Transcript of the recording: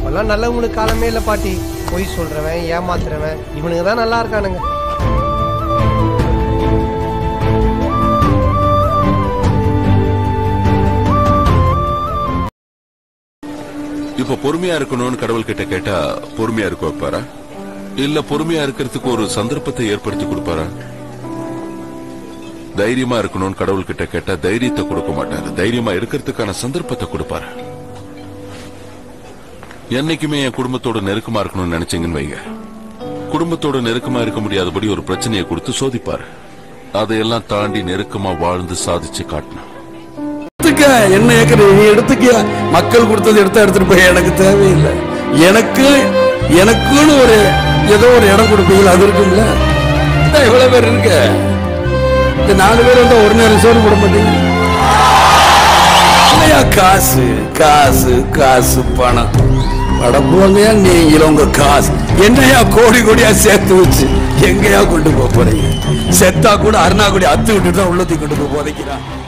இப்பெல்லாம் நல்லவங்களுக்கு காலமே இல்லை பாட்டி பொய் சொல்றவன் ஏமாத்துறவன் இவனுங்க தான் நல்லா இருக்கானுங்க இப்ப பொறுமையா இருக்கணும்னு கடவுள் கிட்ட கேட்டா பொறுமையா இருக்க வைப்பாரா இல்ல பொறுமையா இருக்கிறதுக்கு ஒரு சந்தர்ப்பத்தை ஏற்படுத்தி கொடுப்பாரா தைரியமா இருக்கணும்னு கடவுள் கிட்ட கேட்டா தைரியத்தை கொடுக்க மாட்டாரு தைரியமா இருக்கிறதுக்கான சந்தர்ப்பத்தை கொடுப்பாரு என்னைக்குமே என் குடும்பத்தோட நெருக்கமா இருக்கணும்னு நினைச்சீங்கன்னு வைங்க குடும்பத்தோட நெருக்கமா இருக்க முடியாதபடி ஒரு பிரச்சனையை கொடுத்து சோதிப்பாரு அதையெல்லாம் தாண்டி நெருக்கமா வாழ்ந்து சாதிச்சு காட்டணும் எடுத்துக்க என்ன ஏக்கர் நீ எடுத்துக்க மக்கள் கொடுத்தது எடுத்தா எடுத்துட்டு போய் எனக்கு தேவையில்லை எனக்கு எனக்குன்னு ஒரு ஏதோ ஒரு இடம் கொடுப்பீங்களா அது இருக்கும்ல இதான் இவ்வளவு பேர் இருக்க இந்த நாலு பேர் வந்தா ஒரு நேரம் சோறு போட மாட்டீங்க இல்லையா காசு காசு காசு பணம் படப்போங்கயா நீங்களும் உங்க காசு என்னையா கோடி கோடியா சேர்த்து வச்சு எங்கேயா கொண்டு போக போறீங்க செத்தா கூட அருணா கூட அத்து விட்டுட்டு தான் உள்ளத்தி கொண்டு போய் போதைக்கிறான்